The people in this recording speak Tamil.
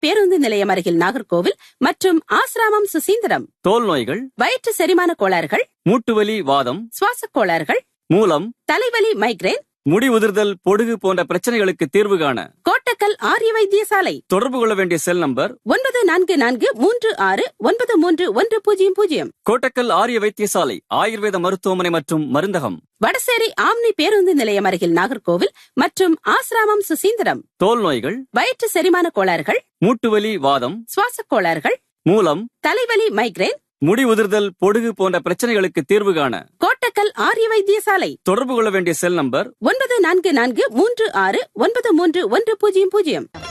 பேருந்து நிலையம் அருகில் நாகர்கோவில் மற்றும் ஆசிராமம் சுசீந்திரம் தோல் நோய்கள் வயிற்று செரிமான கோளாறுகள் மூட்டுவலி வாதம் சுவாசக் கோளாறுகள் மூலம் தலைவலி மைக்ரேன் முடி உதிர்தல் பொடுகு போன்ற பிரச்சனைகளுக்கு தீர்வு காண கோட்டக்கல் ஆரிய வைத்தியசாலை தொடர்பு கொள்ள வேண்டிய செல் நம்பர் ஒன்பது நான்கு நான்கு மூன்று ஆறு ஒன்பது மூன்று ஒன்று பூஜ்ஜியம் பூஜ்ஜியம் கோட்டக்கல் ஆரிய வைத்தியசாலை ஆயுர்வேத மருத்துவமனை மற்றும் மருந்தகம் வடசேரி ஆம்னி பேருந்து நிலையம் அருகில் நாகர்கோவில் மற்றும் ஆசிராமம் சுசீந்திரம் தோல் நோய்கள் வயிற்று செரிமான கோளாறுகள் மூட்டுவலி வாதம் சுவாசக் கோளாறுகள் மூலம் தலைவலி மைக்ரேன் முடி உதிர்தல் பொடுகு போன்ற பிரச்சனைகளுக்கு தீர்வு காண கோட்டக்கல் ஆரிய வைத்தியசாலை தொடர்பு கொள்ள வேண்டிய செல் நம்பர் ஒன்பது நான்கு நான்கு மூன்று ஆறு ஒன்பது மூன்று ஒன்று பூஜ்ஜியம் பூஜ்ஜியம்